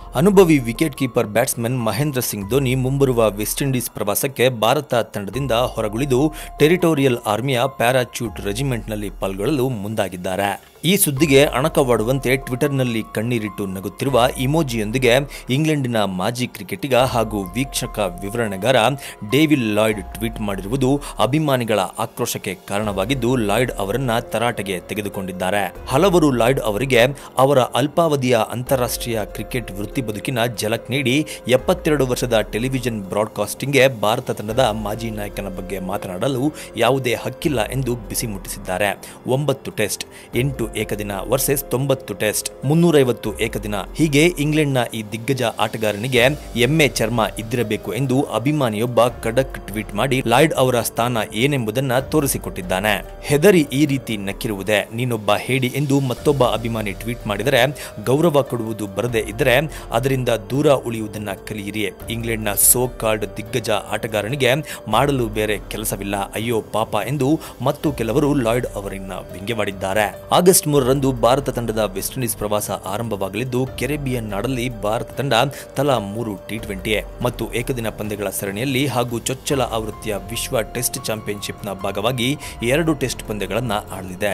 ಅನುಭವಿ wicket keeper batsman Mahendra Singh Dhoni ಮುಂಬರುವ West Indies ಪ್ರವಾಸಕ್ಕೆ ಭಾರತ ತಂಡದಿಂದ ಹೊರಗುಳಿದು ಟೆರಿಟೋರಿಯಲ್ ಆರ್ಮಿಯ ಪ್ಯಾರಾಚೂಟ್ ರೆಜಿಮೆಂಟ್ನಲ್ಲಿ ಪಾಲ್ಗೊಳ್ಳಲು ಮುಂದಾಗಿದ್ದಾರೆ ಈ ಸುದ್ದಿಗೆ ಅಣಕವಾಡುವಂತೆ ಟ್ವಿಟರ್ನಲ್ಲಿ ಕಣ್ಣೀರಿಟ್ಟು ನಗುತ್ತಿರುವ ಇಮೋಜಿಯೊಂದಿಗೆ ಇಂಗ್ಲೆಂಡಿನ ಮಾಜಿ ಕ್ರಿಕೆಟಿಗ ಹಾಗೂ ವೀಕ್ಷಕ ವಿವರಣೆಗಾರ ಡೇವಿಲ್ ಲಾಯ್ಡ್ ಟ್ವೀಟ್ ಮಾಡಿರುವುದು ಅಭಿಮಾನಿಗಳ ಆಕ್ರೋಶಕ್ಕೆ ಕಾರಣವಾಗಿದ್ದು ಲಾಯ್ಡ್ ಅವರನ್ನ ತರಾಟೆಗೆ ತೆಗೆದುಕೊಂಡಿದ್ದಾರೆ ಹಲವರು ಲಾಯ್ಡ್ ಅವರಿಗೆ ಅವರ ಅಲ್ಪಾವಧಿಯ ಅಂತಾರಾಷ್ಟ್ರೀಯ ಕ್ರಿಕೆಟ್ ವೃತ್ತಿ ಬದುಕಿನ ಝಲಕ್ ನೀಡಿ ಎಪ್ಪತ್ತೆರಡು ವರ್ಷದ ಟೆಲಿವಿಷನ್ ಬ್ರಾಡ್ಕಾಸ್ಟಿಂಗ್ಗೆ ಭಾರತ ತಂಡದ ಮಾಜಿ ನಾಯಕನ ಬಗ್ಗೆ ಮಾತನಾಡಲು ಯಾವುದೇ ಹಕ್ಕಿಲ್ಲ ಎಂದು ಬಿಸಿ ಮುಟ್ಟಿಸಿದ್ದಾರೆ ಒಂಬತ್ತು ಟೆಸ್ಟ್ ಎಂಟು ಏಕದಿನ ವರ್ಸೆಸ್ ತೊಂಬತ್ತು ಟೆಸ್ಟ್ ಮುನ್ನೂರೈವತ್ತು ಏಕದಿನ ಹೀಗೆ ಇಂಗ್ಲೆಂಡ್ನ ಈ ದಿಗ್ಗಜ ಆಟಗಾರನಿಗೆ ಎಮ್ಮೆ ಚರ್ಮ ಇದ್ದಿರಬೇಕು ಎಂದು ಅಭಿಮಾನಿಯೊಬ್ಬ ಖಡಕ್ ಟ್ವೀಟ್ ಮಾಡಿ ಲಾಯ್ಡ್ ಅವರ ಸ್ಥಾನ ಏನೆಂಬುದನ್ನ ತೋರಿಸಿಕೊಟ್ಟಿದ್ದಾನೆ ಹೆದರಿ ಈ ರೀತಿ ನಕ್ಕಿರುವುದೇ ನೀನೊಬ್ಬ ಹೇಡಿ ಎಂದು ಮತ್ತೊಬ್ಬ ಅಭಿಮಾನಿ ಟ್ವೀಟ್ ಮಾಡಿದರೆ ಗೌರವ ಕೊಡುವುದು ಬರದೇ ಇದ್ದರೆ ಅದರಿಂದ ದೂರ ಉಳಿಯುವುದನ್ನ ಕಲಿಯಿರಿ ಇಂಗ್ಲೆಂಡ್ನ ಸೋ ಕಾರ್ಡ್ ದಿಗ್ಗಜ ಆಟಗಾರನಿಗೆ ಮಾಡಲು ಬೇರೆ ಕೆಲಸವಿಲ್ಲ ಅಯ್ಯೋ ಪಾಪ ಎಂದು ಮತ್ತು ಕೆಲವರು ಲಾಯ್ಡ್ ಅವರನ್ನ ವ್ಯಂಗ್ಯವಾಡಿದ್ದಾರೆ ಆಗಸ್ಟ್ ಮೂರರಂದು ಭಾರತ ತಂಡದ ವೆಸ್ಟ್ ಇಂಡೀಸ್ ಪ್ರವಾಸ ಆರಂಭವಾಗಲಿದ್ದು ಕೆರೆಬಿಯನ್ ನಾಡಲ್ಲಿ ಭಾರತ ತಂಡ ತಲಾ ಮೂರು ಟಿ ಟ್ವೆಂಟಿ ಮತ್ತು ಏಕದಿನ ಪಂದ್ಯಗಳ ಸರಣಿಯಲ್ಲಿ ಹಾಗೂ ಚೊಚ್ಚಲ ಆವೃತ್ತಿಯ ವಿಶ್ವ ಟೆಸ್ಟ್ ಚಾಂಪಿಯನ್ಶಿಪ್ನ ಭಾಗವಾಗಿ ಎರಡು ಟೆಸ್ಟ್ ಪಂದ್ಯಗಳನ್ನು ಆಡಲಿದೆ